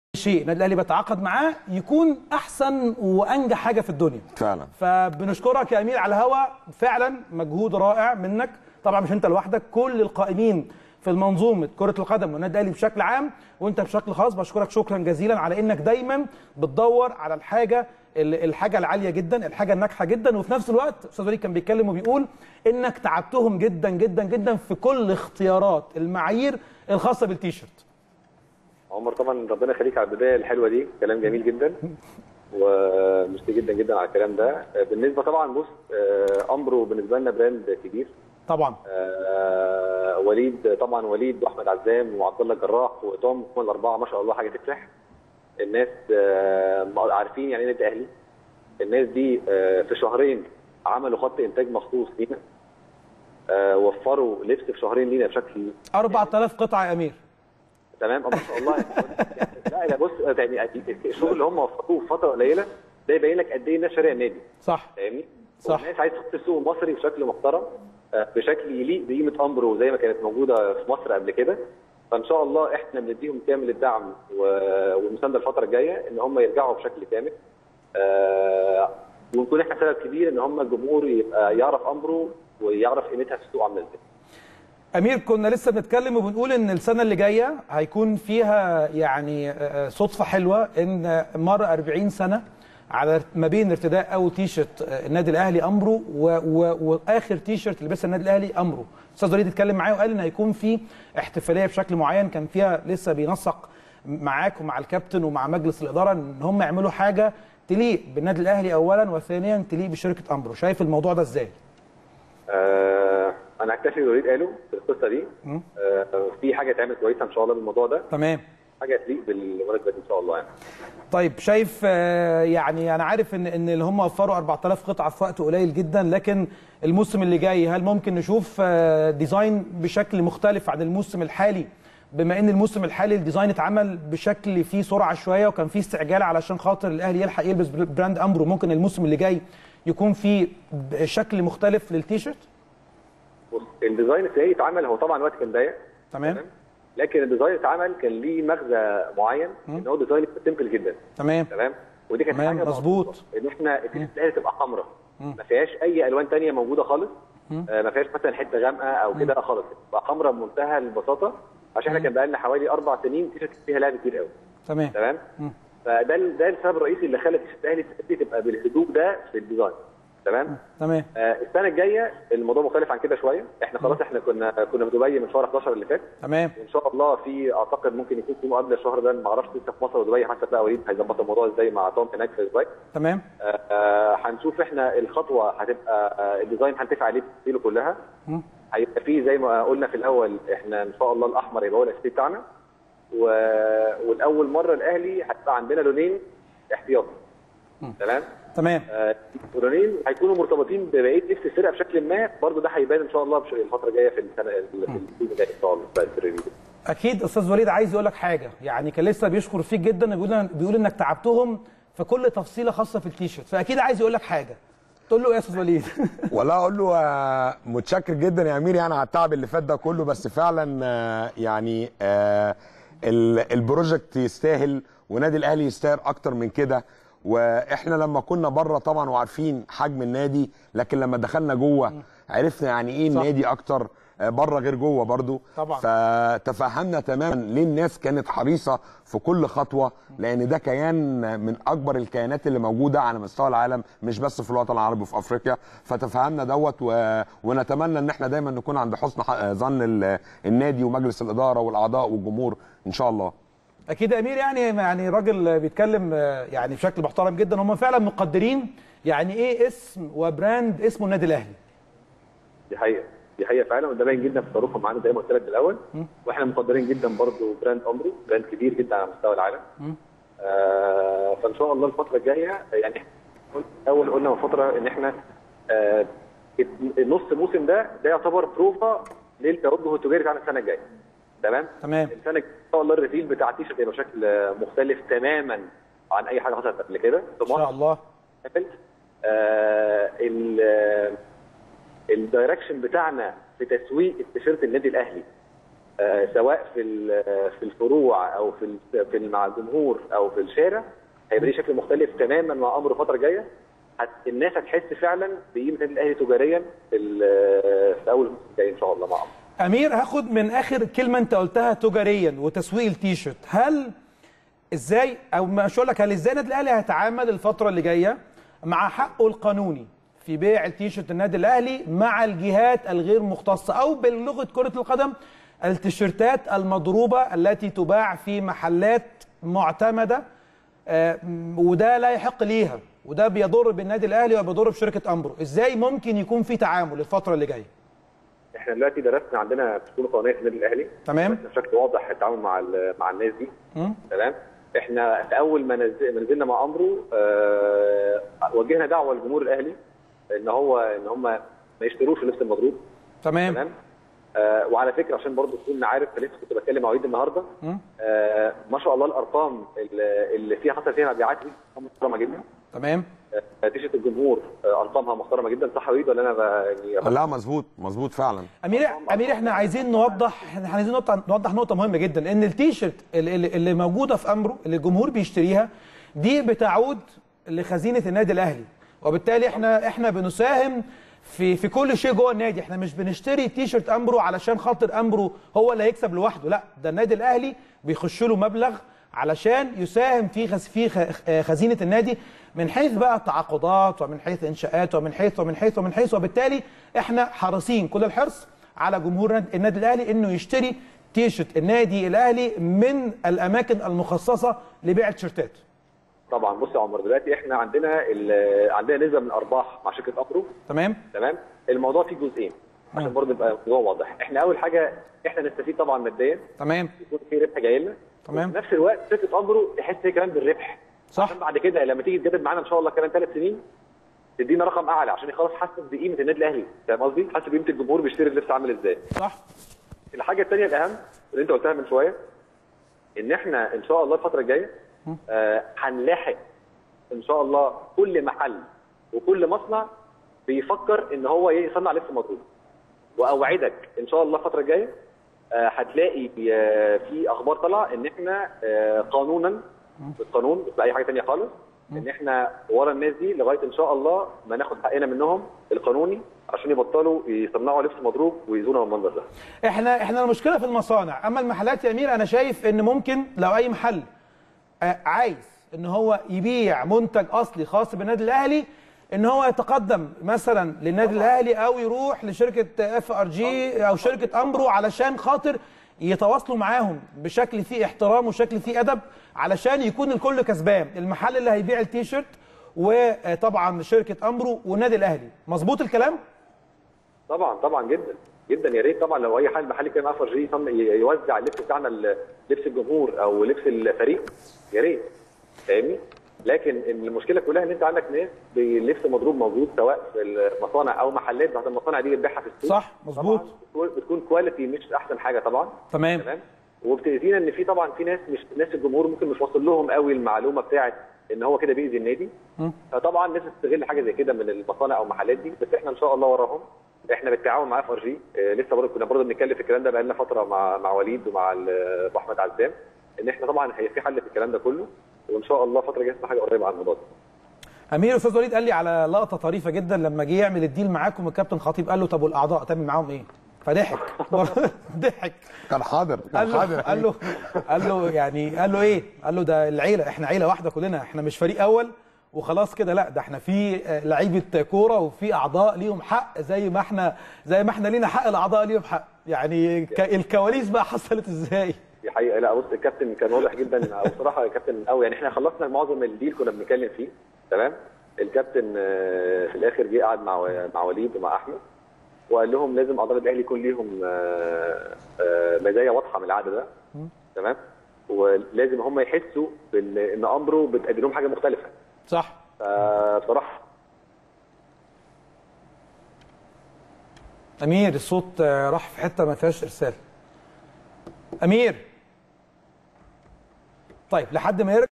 شيء النادي الاهلي بيتعاقد معاه يكون احسن وانجح حاجه في الدنيا فعلا فبنشكرك يا امير على الهوا فعلا مجهود رائع منك طبعا مش انت لوحدك كل القائمين في المنظومه كره القدم والنادي الاهلي بشكل عام وانت بشكل خاص بشكرك شكرا جزيلا على انك دايما بتدور على الحاجه الحاجه العاليه جدا الحاجه الناجحه جدا وفي نفس الوقت استاذ وليد كان بيتكلم وبيقول انك تعبتهم جدا جدا جدا في كل اختيارات المعايير الخاصه بالتيشيرت عمر طبعا ربنا يخليك على البدايه الحلوه دي كلام جميل جدا وميرسي جدا جدا على الكلام ده بالنسبه طبعا بص آه، امرو بالنسبه لنا براند كبير طبعا آه، وليد طبعا وليد واحمد عزام وعبد الله الجراح وتوم هم الاربعه ما شاء الله حاجه تفرح الناس آه، عارفين يعني ايه نادي اهلي الناس دي آه، في شهرين عملوا خط انتاج مخصوص لينا آه، وفروا لبس في شهرين لينا بشكل 4000 قطعه يا امير تمام اه ما شاء الله يعني لا لا بص يعني الشغل اللي هم وفروه في فتره قليله ده يبين لك قد ايه الناس شارع النادي صح فاهمني؟ صح. والناس عايز تحط السوق المصري بشكل محترم آه، بشكل يليق بقيمه امبرو زي ما كانت موجوده في مصر قبل كده فان شاء الله احنا بنديهم كامل الدعم و- والمسانده الفتره الجايه ان هم يرجعوا بشكل كامل آه، ونكون احنا سبب كبير ان هم الجمهور يبقى يعرف امبرو ويعرف قيمتها في السوق عامله ازاي امير كنا لسه بنتكلم وبنقول ان السنه اللي جايه هيكون فيها يعني آه، صدفه حلوه ان مر 40 سنه على ما بين ارتداء اول تيشرت آه، النادي الاهلي امرو و- و- واخر تيشرت لبسها النادي الاهلي امرو استاذ وليد اتكلم معايا وقال ان هيكون في احتفاليه بشكل معين كان فيها لسه بينسق معاك ومع الكابتن ومع مجلس الاداره ان هم يعملوا حاجه تليق بالنادي الاهلي اولا وثانيا تليق بشركه امرو شايف الموضوع ده ازاي آه، انا هكتفي بالوليد قاله في القصه دي آه، في حاجه تعمل كويسه ان شاء الله بالموضوع ده تمام حاجه تليق بالمناسبه دي ان شاء الله يعني طيب شايف آه، يعني انا عارف ان ان اللي هم وفروا 4000 قطعه في وقت قليل جدا لكن الموسم اللي جاي هل ممكن نشوف آه، ديزاين بشكل مختلف عن الموسم الحالي بما ان الموسم الحالي الديزاين اتعمل بشكل فيه سرعه شويه وكان فيه استعجال علشان خاطر الاهلي يلحق يلبس براند امبرو ممكن الموسم اللي جاي يكون فيه شكل مختلف للتيشيرت بص الديزاين ازاي اتعمل هو طبعا الوقت كان ضيق تمام لكن الديزاين اتعمل كان ليه مغزى معين ان هو ديزاين سيمبل جدا تمام تمام ودي كانت تمام، حاجه مظبوط. مظبوطة، ان احنا التيشيرت الاهلي تبقى حمراء ما فيهاش اي الوان تانية موجوده خالص آه، ما فيهاش مثلا حته غامقه او كده خالص تبقى حمراء بمنتهى البساطه عشان احنا كان بقى لنا حوالي اربع سنين تيشيرت فيها لعب كتير قوي تمام تمام فده ال- ده السبب الرئيسي اللي خلى التيشيرت الاهلي تبتدي تبقى بالهدوء ده في الديزاين تمام تمام آه، السنه الجايه الموضوع مختلف عن كده شويه احنا خلاص احنا كنا كنا في دبي من شهر 11 اللي فات تمام وان شاء الله في اعتقد ممكن يكون في مقابله الشهر ده ما اعرفش لسه في مصر ودبي حسب بقى وليد هيظبط الموضوع ازاي مع توم هناك في دبي تمام آه، آه، هنشوف احنا الخطوه هتبقى آه، الديزاين هنتفق عليه بتفاصيله كلها هيبقى فيه زي ما قلنا في الاول احنا ان شاء الله الاحمر يبقى هو الاساسي بتاعنا و... والاول مره الاهلي هتبقى عندنا لونين احتياطي تمام تمام آه، لونين هيكونوا مرتبطين ببقيه لبس الفرقه بشكل ما برضه ده هيبان ان شاء الله بش- الفتره الجايه في السنه في السيزون الجاي ان شاء الله بتاع التريننج. اكيد استاذ وليد عايز يقول لك حاجه يعني كان لسه بيشكر فيك جدا بيقول بيقول انك تعبتهم في كل تفصيله خاصه في التيشيرت فاكيد عايز يقول لك حاجه تقول له ايه يا استاذ وليد والله اقول له آه، متشكر جدا يا امير يعني على التعب اللي فات ده كله بس فعلا آه، يعني آه، ال- البروجكت يستاهل ونادي الاهلي يستاهل اكتر من كده واحنا لما كنا بره طبعا وعارفين حجم النادي لكن لما دخلنا جوه عرفنا يعني ايه صح. النادي اكتر آه، بره غير جوه برضو طبعا. فتفهمنا تماما ليه الناس كانت حريصه في كل خطوه لان ده كيان من اكبر الكيانات اللي موجوده على مستوى العالم مش بس في الوطن العربي وفي افريقيا فتفهمنا دوت و... ونتمنى ان احنا دايما نكون عند حسن ح- ظن ال- النادي ومجلس الاداره والاعضاء والجمهور ان شاء الله اكيد يا امير يعني يعني راجل بيتكلم آه، يعني بشكل محترم جدا هم فعلا مقدرين يعني ايه اسم وبراند اسمه النادي الاهلي دي حقيقه دي حقيقه فعلا وده باين جدا في تصرفهم معانا زي ما قلت لك في الاول واحنا مقدرين جدا برضو براند امري براند كبير جدا على مستوى العالم آه فان شاء الله الفتره الجايه يعني إحنا قلنا- اول قلنا من فتره ان احنا آه النص موسم ده ده يعتبر بروفا للتوجه التجاري بتاعنا السنه الجايه تمام تمام السنه الجايه ان شاء الله الريتيل بتاع التيشيرت هيبقى بشكل آه، مختلف تماما عن اي حاجه حصلت قبل كده في ان شاء الله آه ال- آه، الدايركشن بتاعنا في تسويق التيشيرت النادي الاهلي آه، سواء في ال- في الفروع او في ال- في ال- مع الجمهور او في الشارع هيبقى ليه شكل مختلف تماما مع امر الفتره الجايه هت الناس هتحس فعلا بقيمه النادي الاهلي تجاريا في ال- في اول الموسم الجاي ان شاء الله مع امر امير هاخد من اخر كلمه انت قلتها تجاريا وتسويق التيشيرت هل ازاي او مش هقول لك هل ازاي النادي الاهلي هيتعامل الفتره اللي جايه مع حقه القانوني في بيع التيشيرت النادي الاهلي مع الجهات الغير مختصه او بلغه كره القدم التيشيرتات المضروبه التي تباع في محلات معتمده آه، م- وده لا يحق ليها وده بيضر بالنادي الاهلي وبيضر بشركه امبرو ازاي ممكن يكون في تعامل الفتره اللي جايه احنا دلوقتي درسنا عندنا بطوله قانونيه في النادي الاهلي تمام. درسنا بشكل واضح التعامل مع ال- مع الناس دي مم. تمام احنا في اول ما نزل- ما نزلنا مع امرو آه وجهنا دعوه للجمهور الاهلي ان هو ان هم ما يشتروش اللبس المضروب تمام تمام آه وعلى فكره عشان برضه تكون عارف لسه كنت بتكلم مع وليد النهارده آه ما شاء الله الارقام اللي اللي فيها حصل فيها مبيعات دي أرقام محترمه جدا تمام آه، تيشيرت الجمهور آه، ارقامها محترمه جدا صح يا وليد ولا انا ب- يعني لا مظبوط مظبوط فعلا امير امير احنا عايزين نوضح احنا عايزين نوضح, نوضح نقطه مهمه جدا ان التيشيرت اللي, اللي- اللي موجوده في امرو اللي الجمهور بيشتريها دي بتعود لخزينه النادي الاهلي وبالتالي احنا احنا بنساهم في في كل شيء جوه النادي احنا مش بنشتري تيشيرت امبرو علشان خاطر امبرو هو اللي هيكسب لوحده لا ده النادي الاهلي بيخش له مبلغ علشان يساهم في خز في خ- خزينه النادي من حيث بقى تعاقدات ومن حيث انشاءات ومن حيث ومن حيث ومن حيث وبالتالي احنا حريصين كل الحرص على جمهور النادي الاهلي انه يشتري تيشرت النادي الاهلي من الاماكن المخصصه لبيع التيشيرتات طبعا بص يا عمر دلوقتي احنا عندنا ال- عندنا نسبه من الارباح مع شركه ابرو تمام تمام الموضوع فيه جزئين عشان برضه يبقى الموضوع واضح احنا اول حاجه احنا نستفيد طبعا ماديا تمام يكون في ربح جاي لنا تمام. وفي نفس الوقت شركه امبرو تحس هي كمان بالربح صح. عشان بعد كده لما تيجي تجدد معانا ان شاء الله كمان ثلاث سنين تدينا رقم اعلى عشان خلاص حاسس بقيمه النادي الاهلي فاهم قصدي؟ حاسس بقيمه الجمهور بيشتري اللبس عامل ازاي صح الحاجه الثانيه الاهم اللي انت قلتها من شويه ان احنا ان شاء الله الفتره الجايه آه هنلاحق ان شاء الله كل محل وكل مصنع بيفكر ان هو يصنع لبس مضروب واوعدك ان شاء الله الفتره الجايه آه هتلاقي آه في اخبار طالعه ان احنا آه قانونا بالقانون مش باي حاجه ثانيه خالص ان احنا ورا الناس دي لغايه ان شاء الله ما ناخد حقنا منهم القانوني عشان يبطلوا يصنعوا لبس مضروب ويزونا بالمنظر ده احنا احنا المشكله في المصانع اما المحلات يا امير انا شايف ان ممكن لو اي محل آه، عايز ان هو يبيع منتج اصلي خاص بالنادي الاهلي ان هو يتقدم مثلا للنادي الاهلي او يروح لشركه اف ار جي او شركه امبرو علشان خاطر يتواصلوا معاهم بشكل فيه احترام وشكل فيه ادب علشان يكون الكل كسبان المحل اللي هيبيع التيشيرت وطبعا شركه امبرو والنادي الاهلي مظبوط الكلام طبعا طبعا جدا جدا يا ريت طبعا لو اي حد محل كان اف جي يصنع- يوزع اللبس بتاعنا ال- لبس الجمهور او لبس الفريق يا ريت فاهمني لكن المشكله كلها ان انت عندك ناس بلبس مضروب موجود سواء في المصانع او محلات بعد المصانع دي بتبيعها في السوق صح، مظبوط. طبعاً بتكون كواليتي مش احسن حاجه طبعا تمام تمام وبتاذينا ان في طبعا في ناس مش ناس الجمهور ممكن مش واصل لهم قوي المعلومه بتاعت ان هو كده بيأذي النادي فطبعا الناس بتستغل حاجه زي كده من المصانع او المحلات دي بس احنا ان شاء الله وراهم احنا بالتعاون مع اف ار جي لسه برضه كنا برضه بنتكلم في الكلام ده بقالنا فتره مع مع وليد ومع ال- ابو احمد عزام ان احنا طبعا هي في حل في الكلام ده كله وان شاء الله الفتره الجايه تبقى حاجه قريبه عن الموضوع ده امير استاذ وليد قال لي على لقطه طريفه جدا لما جه يعمل الديل معاكم الكابتن خطيب قال له طب والاعضاء تعمل معاهم ايه؟ فضحك ضحك كان حاضر كان قال له حاضر قال له قال له يعني قال له ايه؟ قال له ده العيله احنا عيله واحده كلنا احنا مش فريق اول وخلاص كده لا ده احنا في آه، لعيبه كوره وفي اعضاء ليهم حق زي ما احنا زي ما احنا لينا حق الاعضاء ليهم حق يعني ك- الكواليس بقى حصلت ازاي؟ دي حقيقه لا بص الكابتن كان واضح جدا او بصراحه الكابتن قوي يعني احنا خلصنا معظم الديل كنا بنتكلم فيه تمام الكابتن آه، في الاخر جه قعد مع مع وليد ومع احمد وقال لهم لازم اعضاء الاهلي يكون ليهم آه، آه، مزايا واضحه من العقد ده تمام ولازم هم يحسوا بان ان امره بتقدم لهم حاجه مختلفه صح فبصراحه امير الصوت آه، راح في حته ما فيهاش ارسال امير طيب لحد ما يرجع